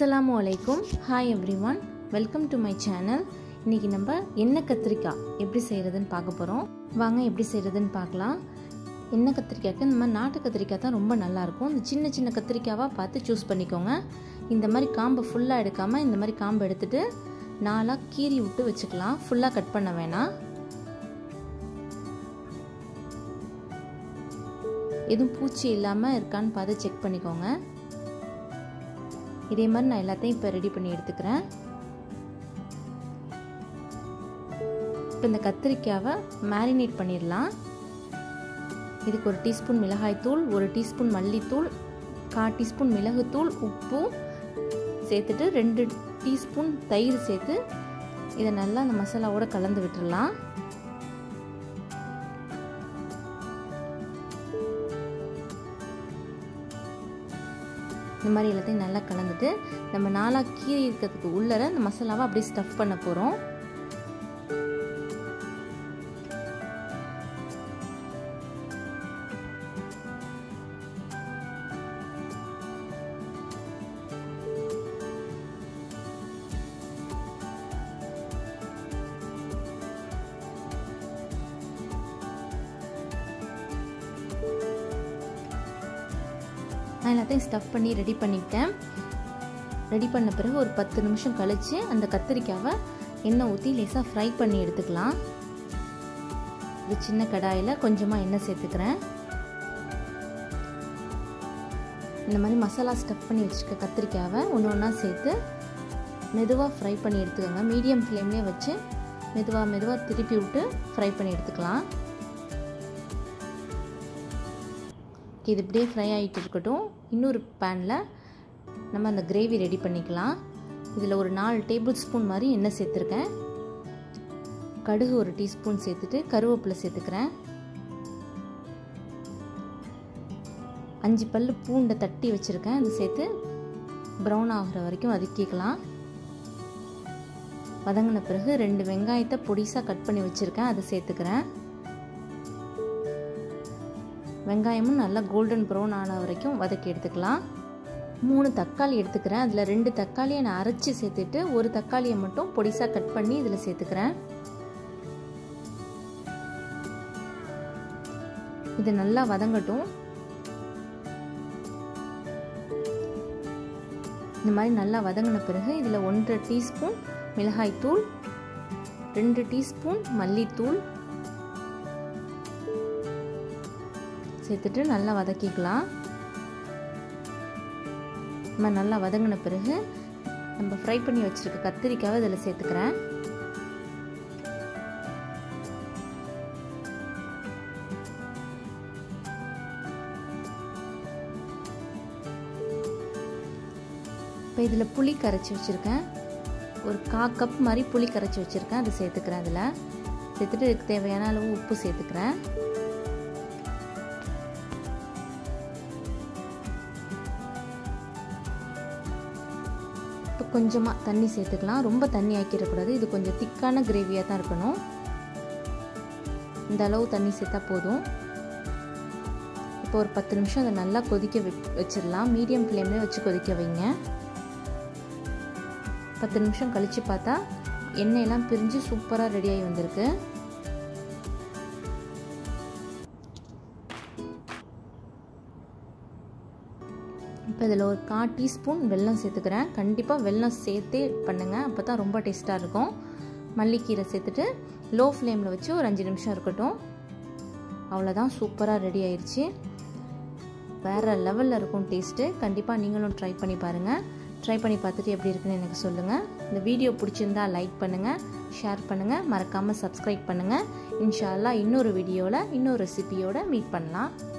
அஸ்ஸலாமு அலைக்கும் hi everyone welcome to my channel இன்றைக்கி நம்ம எண்ணெய் கத்திரிக்காய் எப்படி செய்கிறதுன்னு பார்க்க போகிறோம் வாங்க எப்படி செய்கிறதுன்னு பார்க்கலாம் எண்ணெய் கத்திரிக்காய்க்கு நம்ம நாட்டு கத்திரிக்காய் தான் ரொம்ப நல்லாயிருக்கும் இந்த சின்ன சின்ன கத்திரிக்காவாக பார்த்து சூஸ் பண்ணிக்கோங்க இந்த மாதிரி காம்பை ஃபுல்லாக எடுக்காமல் இந்த மாதிரி காம்பை எடுத்துகிட்டு நாலாக கீறி விட்டு வச்சுக்கலாம் ஃபுல்லாக கட் பண்ண வேணாம் எதுவும் பூச்சி இல்லாமல் இருக்கான்னு பார்த்து செக் பண்ணிக்கோங்க இதே மாதிரி நான் எல்லாத்தையும் இப்போ ரெடி பண்ணி எடுத்துக்கிறேன் இப்போ இந்த கத்திரிக்காவை மேரினேட் பண்ணிடலாம் இதுக்கு ஒரு டீஸ்பூன் மிளகாய்த்தூள் ஒரு டீஸ்பூன் மல்லித்தூள் கால் டீஸ்பூன் மிளகுத்தூள் உப்பு சேர்த்துட்டு ரெண்டு டீஸ்பூன் தயிர் சேர்த்து இதை நல்லா அந்த மசாலாவோட கலந்து விட்டுடலாம் இந்த மாதிரி எல்லாத்தையும் நல்லா கலந்துட்டு நம்ம நாளாக கீரை இருக்கிறதுக்கு உள்ளர இந்த மசாலாவை அப்படியே ஸ்டஃப் பண்ண போகிறோம் நான் எல்லாத்தையும் ஸ்டஃப் பண்ணி ரெடி பண்ணிக்கிட்டேன் ரெடி பண்ண பிறகு ஒரு பத்து நிமிஷம் கழித்து அந்த கத்திரிக்காவை எண்ணெய் ஊற்றி லேசாக ஃப்ரை பண்ணி எடுத்துக்கலாம் இது சின்ன கடாயில் கொஞ்சமாக எண்ணெய் சேர்த்துக்கிறேன் இந்த மாதிரி மசாலா ஸ்டஃப் பண்ணி வச்சுருக்க கத்திரிக்காவை ஒன்று ஒன்றா சேர்த்து மெதுவாக ஃப்ரை பண்ணி எடுத்துக்கோங்க மீடியம் ஃப்ளேம்லேயே வச்சு மெதுவாக மெதுவாக திருப்பி விட்டு ஃப்ரை பண்ணி எடுத்துக்கலாம் இது இப்படியே ஃப்ரை ஆகிட்டு இருக்கட்டும் இன்னொரு பேனில் நம்ம அந்த கிரேவி ரெடி பண்ணிக்கலாம் இதில் ஒரு நாலு டேபிள் ஸ்பூன் மாதிரி எண்ணெய் சேர்த்துருக்கேன் கடுகு ஒரு டீஸ்பூன் சேர்த்துட்டு கருவேப்பிலை சேர்த்துக்கிறேன் அஞ்சு பல் பூண்டை தட்டி வச்சுருக்கேன் அது சேர்த்து ப்ரௌன் ஆகிற வரைக்கும் வதக்கிக்கலாம் வதங்கின பிறகு ரெண்டு வெங்காயத்தை பொடிசாக கட் பண்ணி வச்சுருக்கேன் அதை சேர்த்துக்கிறேன் வெங்காயமும் நல்லா கோல்டன் ப்ரௌன் ஆன வரைக்கும் வதக்கி எடுத்துக்கலாம் மூணு தக்காளி எடுத்துக்கிறேன் அதில் ரெண்டு தக்காளியை நான் அரைச்சி சேர்த்துட்டு ஒரு தக்காளியை மட்டும் பொடிசாக கட் பண்ணி இதில் சேர்த்துக்கிறேன் இது நல்லா வதங்கட்டும் இந்த மாதிரி நல்லா வதங்கின பிறகு இதில் ஒன்றரை டீஸ்பூன் மிளகாய்த்தூள் ரெண்டு டீஸ்பூன் மல்லித்தூள் சேர்த்துட்டு நல்லா வதக்கிக்கலாம் நம்ம நல்லா வதங்கின பிறகு நம்ம ஃப்ரை பண்ணி வச்சுருக்க கத்திரிக்காவை இதில் சேர்த்துக்கிறேன் இப்போ இதில் புளி கரைச்சி வச்சுருக்கேன் ஒரு கா கப் மாதிரி புளி கரைச்சி வச்சுருக்கேன் அதை சேர்த்துக்கிறேன் அதில் சேர்த்துட்டு இதுக்கு தேவையான அளவு உப்பு சேர்த்துக்கிறேன் இப்போ கொஞ்சமாக தண்ணி சேர்த்துக்கலாம் ரொம்ப தண்ணி ஆக்கிடக்கூடாது இது கொஞ்சம் திக்கான கிரேவியாக தான் இருக்கணும் இந்த அளவு தண்ணி சேர்த்தா போதும் இப்போ ஒரு பத்து நிமிஷம் அதை நல்லா கொதிக்க வச்சிடலாம் மீடியம் ஃப்ளேம்லேயே வச்சு கொதிக்க வைங்க பத்து நிமிஷம் கழித்து பார்த்தா எண்ணெயெல்லாம் பிரிஞ்சு சூப்பராக ரெடியாகி வந்திருக்கு இப்போ இதில் ஒரு கால் டீஸ்பூன் வெல்லம் சேர்த்துக்கிறேன் கண்டிப்பாக வெல்லம் சேர்த்தே பண்ணுங்கள் அப்போ தான் ரொம்ப டேஸ்ட்டாக இருக்கும் மல்லிக்கீரை சேர்த்துட்டு லோ ஃப்ளேமில் வச்சு ஒரு அஞ்சு நிமிஷம் இருக்கட்டும் அவ்வளோதான் சூப்பராக ரெடி ஆயிடுச்சு வேறு லெவலில் இருக்கும் டேஸ்ட்டு கண்டிப்பாக நீங்களும் ட்ரை பண்ணி பாருங்கள் ட்ரை பண்ணி பார்த்துட்டு எப்படி இருக்குன்னு எனக்கு சொல்லுங்கள் இந்த வீடியோ பிடிச்சிருந்தா லைக் பண்ணுங்கள் ஷேர் பண்ணுங்கள் மறக்காமல் சப்ஸ்கிரைப் பண்ணுங்கள் இன்ஷால்லா இன்னொரு வீடியோவில் இன்னொரு ரெசிபியோடு மீட் பண்ணலாம்